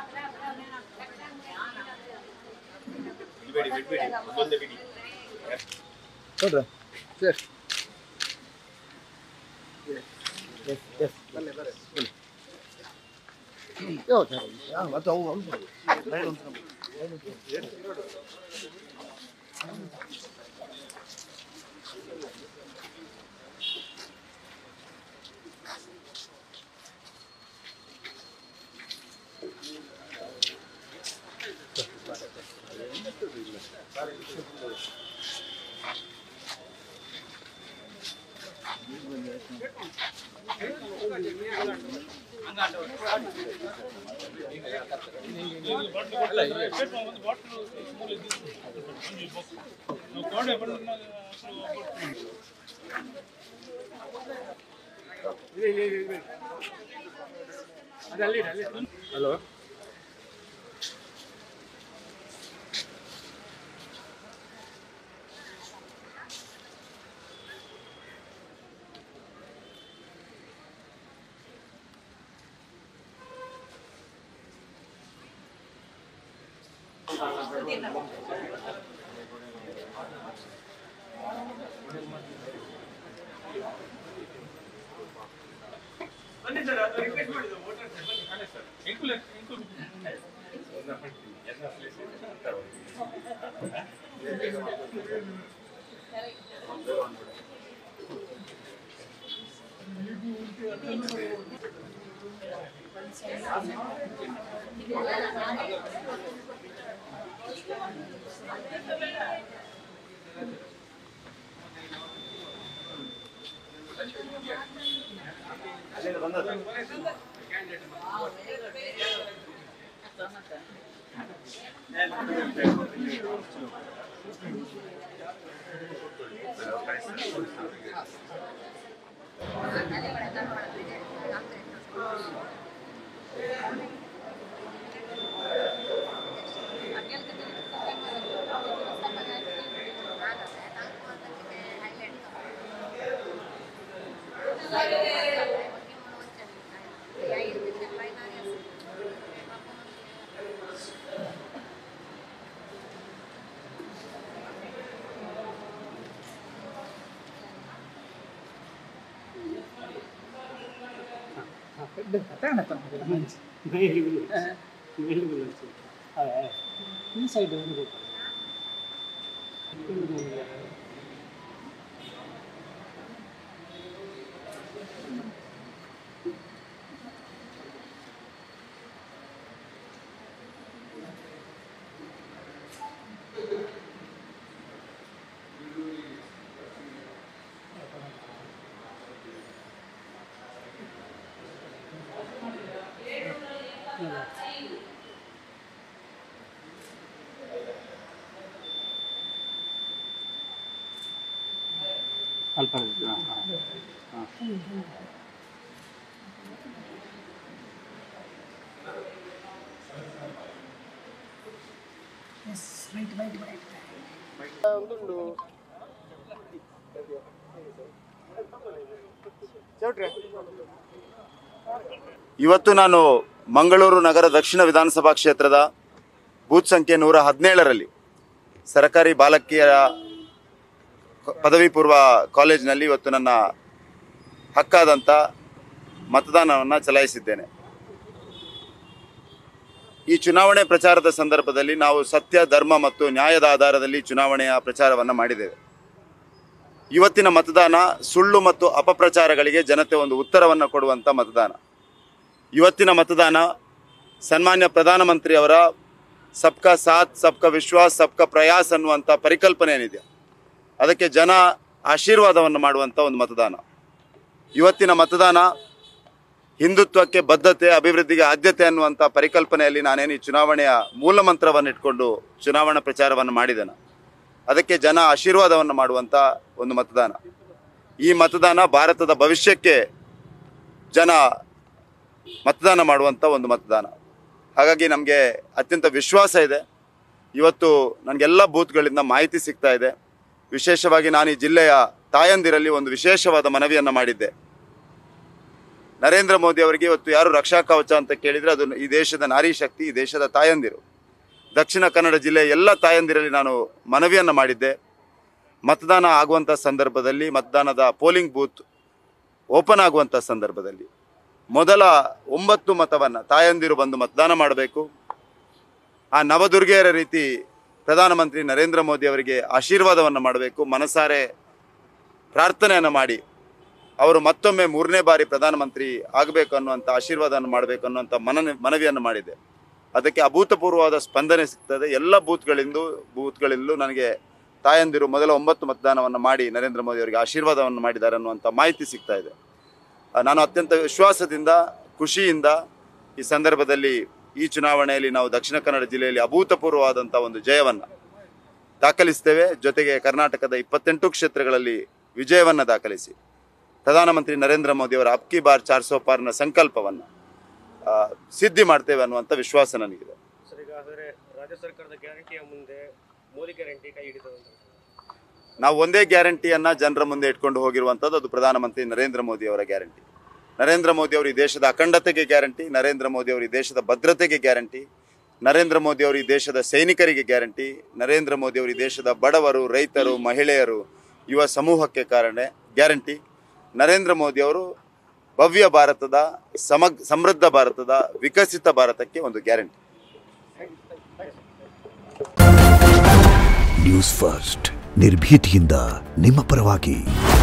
ಬಿಡಿ ಬಿಡ್ಬೇಡಿ ಒಂದೊಂದೇ ಬಿಡಿ ನೋಡ್ರ ಸರ್ ಮತ್ತೆ ಅವು ಹಲೋ ಬನ್ನಿ ಸರ್ ಅದು ರಿಕ್ವೆಸ್ಟ್ ಮಾಡಿದ್ದು ವೋಟರ್ ಸರ್ ಬನ್ನಿ ಕಾಣೆ ಸರ್ ಇಂಕುಲ್ ಇಂಕುಲ್ ಈ ಸೈಡ್ ಅಲ್ಪ ಹಾಂ ಹಾಂ ಇವತ್ತು ನಾನು ಮಂಗಳೂರು ನಗರ ದಕ್ಷಿಣ ವಿಧಾನಸಭಾ ಕ್ಷೇತ್ರದ ಬೂತ್ ಸಂಖ್ಯೆ ನೂರ ಹದಿನೇಳರಲ್ಲಿ ಸರ್ಕಾರಿ ಬಾಲಕಿಯರ ಕ- ಪದವಿ ಪೂರ್ವ ಕಾಲೇಜಿನಲ್ಲಿ ಇವತ್ತು ನನ್ನ ಹಕ್ಕಾದಂಥ ಮತದಾನವನ್ನು ಚಲಾಯಿಸಿದ್ದೇನೆ ಈ ಚುನಾವಣೆ ಪ್ರಚಾರದ ಸಂದರ್ಭದಲ್ಲಿ ನಾವು ಸತ್ಯ ಧರ್ಮ ಮತ್ತು ನ್ಯಾಯದ ಆಧಾರದಲ್ಲಿ ಚುನಾವಣೆಯ ಪ್ರಚಾರವನ್ನು ಮಾಡಿದ್ದೇವೆ ಇವತ್ತಿನ ಮತದಾನ ಸುಳ್ಳು ಮತ್ತು ಅಪಪ್ರಚಾರಗಳಿಗೆ ಜನತೆ ಒಂದು ಉತ್ತರವನ್ನು ಕೊಡುವಂಥ ಮತದಾನ ಇವತ್ತಿನ ಮತದಾನ ಸನ್ಮಾನ್ಯ ಪ್ರಧಾನಮಂತ್ರಿ ಅವರ ಸಬ್ಕಾ ಸಾಥ್ ಸಬ್ಕಾ ವಿಶ್ವಾಸ್ ಸಬ್ಕಾ ಪ್ರಯಾಸ್ ಅನ್ನುವಂಥ ಪರಿಕಲ್ಪನೆ ಏನಿದೆ ಅದಕ್ಕೆ ಜನ ಆಶೀರ್ವಾದವನ್ನು ಮಾಡುವಂಥ ಒಂದು ಮತದಾನ ಇವತ್ತಿನ ಮತದಾನ ಹಿಂದುತ್ವಕ್ಕೆ ಬದ್ಧತೆ ಅಭಿವೃದ್ಧಿಗೆ ಆದ್ಯತೆ ಅನ್ನುವಂಥ ಪರಿಕಲ್ಪನೆಯಲ್ಲಿ ನಾನೇನು ಈ ಚುನಾವಣೆಯ ಮೂಲ ಮಂತ್ರವನ್ನು ಇಟ್ಕೊಂಡು ಚುನಾವಣಾ ಪ್ರಚಾರವನ್ನು ಮಾಡಿದ್ದೇನೆ ಅದಕ್ಕೆ ಜನ ಆಶೀರ್ವಾದವನ್ನು ಮಾಡುವಂಥ ಒಂದು ಮತದಾನ ಈ ಮತದಾನ ಭಾರತದ ಭವಿಷ್ಯಕ್ಕೆ ಜನ ಮತದಾನ ಮಾಡುವಂಥ ಒಂದು ಮತದಾನ ಹಾಗಾಗಿ ನಮಗೆ ಅತ್ಯಂತ ವಿಶ್ವಾಸ ಇದೆ ಇವತ್ತು ನನಗೆಲ್ಲ ಬೂತ್ಗಳಿಂದ ಮಾಹಿತಿ ಸಿಗ್ತಾ ಇದೆ ವಿಶೇಷವಾಗಿ ನಾನು ಈ ಜಿಲ್ಲೆಯ ತಾಯಂದಿರಲ್ಲಿ ಒಂದು ವಿಶೇಷವಾದ ಮನವಿಯನ್ನು ಮಾಡಿದ್ದೆ ನರೇಂದ್ರ ಮೋದಿ ಅವರಿಗೆ ಇವತ್ತು ಯಾರು ರಕ್ಷಾ ಕವಚ ಅಂತ ಕೇಳಿದರೆ ಅದು ಈ ದೇಶದ ನಾರಿ ಶಕ್ತಿ ಈ ದೇಶದ ತಾಯಂದಿರು ದಕ್ಷಿಣ ಕನ್ನಡ ಜಿಲ್ಲೆಯ ಎಲ್ಲ ತಾಯಂದಿರಲ್ಲಿ ನಾನು ಮನವಿಯನ್ನು ಮಾಡಿದ್ದೆ ಮತದಾನ ಆಗುವಂಥ ಸಂದರ್ಭದಲ್ಲಿ ಮತದಾನದ ಪೋಲಿಂಗ್ ಬೂತ್ ಓಪನ್ ಆಗುವಂಥ ಸಂದರ್ಭದಲ್ಲಿ ಮೊದಲ ಒಂಬತ್ತು ಮತವನ್ನು ತಾಯಂದಿರು ಬಂದು ಮತದಾನ ಮಾಡಬೇಕು ಆ ನವದುರ್ಗೆಯರ ರೀತಿ ಪ್ರಧಾನಮಂತ್ರಿ ನರೇಂದ್ರ ಮೋದಿ ಅವರಿಗೆ ಆಶೀರ್ವಾದವನ್ನು ಮಾಡಬೇಕು ಮನಸಾರೆ ಪ್ರಾರ್ಥನೆಯನ್ನು ಮಾಡಿ ಅವರು ಮತ್ತೊಮ್ಮೆ ಮೂರನೇ ಬಾರಿ ಪ್ರಧಾನಮಂತ್ರಿ ಆಗಬೇಕು ಅನ್ನುವಂಥ ಆಶೀರ್ವಾದವನ್ನು ಮಾಡಬೇಕು ಅನ್ನುವಂಥ ಮನ ಮನವಿಯನ್ನು ಮಾಡಿದೆ ಅದಕ್ಕೆ ಅಭೂತಪೂರ್ವವಾದ ಸ್ಪಂದನೆ ಸಿಗ್ತದೆ ಎಲ್ಲ ಬೂತ್ಗಳಿಂದ ಬೂತ್ಗಳಿಂದಲೂ ನನಗೆ ತಾಯಂದಿರು ಮೊದಲ ಒಂಬತ್ತು ಮತದಾನವನ್ನು ಮಾಡಿ ನರೇಂದ್ರ ಮೋದಿ ಅವರಿಗೆ ಆಶೀರ್ವಾದವನ್ನು ಮಾಡಿದ್ದಾರೆ ಅನ್ನುವಂಥ ಮಾಹಿತಿ ಸಿಗ್ತಾ ಇದೆ ಆ, ನಾನು ಅತ್ಯಂತ ವಿಶ್ವಾಸದಿಂದ ಖುಷಿಯಿಂದ ಈ ಸಂದರ್ಭದಲ್ಲಿ ಈ ಚುನಾವಣೆಯಲ್ಲಿ ನಾವು ದಕ್ಷಿಣ ಕನ್ನಡ ಜಿಲ್ಲೆಯಲ್ಲಿ ಅಭೂತಪೂರ್ವವಾದಂಥ ಒಂದು ಜಯವನ್ನು ದಾಖಲಿಸ್ತೇವೆ ಜೊತೆಗೆ ಕರ್ನಾಟಕದ ಇಪ್ಪತ್ತೆಂಟು ಕ್ಷೇತ್ರಗಳಲ್ಲಿ ವಿಜಯವನ್ನು ದಾಖಲಿಸಿ ಪ್ರಧಾನಮಂತ್ರಿ ನರೇಂದ್ರ ಮೋದಿ ಅವರ ಅಬ್ಕಿ ಬಾರ್ ಚಾರ್ ಸೋ ಪಾರ್ನ ಸಂಕಲ್ಪವನ್ನು ಆ, ಸಿದ್ಧಿ ಮಾಡ್ತೇವೆ ಅನ್ನುವಂಥ ವಿಶ್ವಾಸ ನನಗಿದೆ ಸರ್ ಈಗ ಆದರೆ ರಾಜ್ಯ ಸರ್ಕಾರದ ಗ್ಯಾರಂಟಿಯ ಮುಂದೆ ಮೋದಿ ಗ್ಯಾರಂಟಿ ಕೈ ಹಿಡಿತದೆ ಅಂತ ನಾವು ಒಂದೇ ಗ್ಯಾರಂಟಿಯನ್ನ ಜನರ ಮುಂದೆ ಇಟ್ಕೊಂಡು ಹೋಗಿರುವಂಥದ್ದು ಅದು ಪ್ರಧಾನಮಂತ್ರಿ ನರೇಂದ್ರ ಮೋದಿ ಅವರ ಗ್ಯಾರಂಟಿ ನರೇಂದ್ರ ಮೋದಿ ಅವರು ಈ ದೇಶದ ಅಖಂಡತೆಗೆ ಗ್ಯಾರಂಟಿ ನರೇಂದ್ರ ಮೋದಿ ಅವರು ಈ ದೇಶದ ಭದ್ರತೆಗೆ ಗ್ಯಾರಂಟಿ ನರೇಂದ್ರ ಮೋದಿ ಅವರು ಈ ದೇಶದ ಸೈನಿಕರಿಗೆ ಗ್ಯಾರಂಟಿ ನರೇಂದ್ರ ಮೋದಿ ಅವರು ಈ ದೇಶದ ಬಡವರು ರೈತರು ಮಹಿಳೆಯರು ಯುವ ಸಮೂಹಕ್ಕೆ ಕಾರಣ ಗ್ಯಾರಂಟಿ ನರೇಂದ್ರ ಮೋದಿ ಅವರು ಭವ್ಯ ಭಾರತದ ಸಮಗ್ ಸಮೃದ್ಧ ಭಾರತದ ವಿಕಸಿತ ಭಾರತಕ್ಕೆ ಒಂದು ಗ್ಯಾರಂಟಿ ನ್ಯೂಸ್ ಫಸ್ಟ್ ನಿರ್ಭೀತಿಯಿಂದ ನಿಮ್ಮ ಪರವಾಗಿ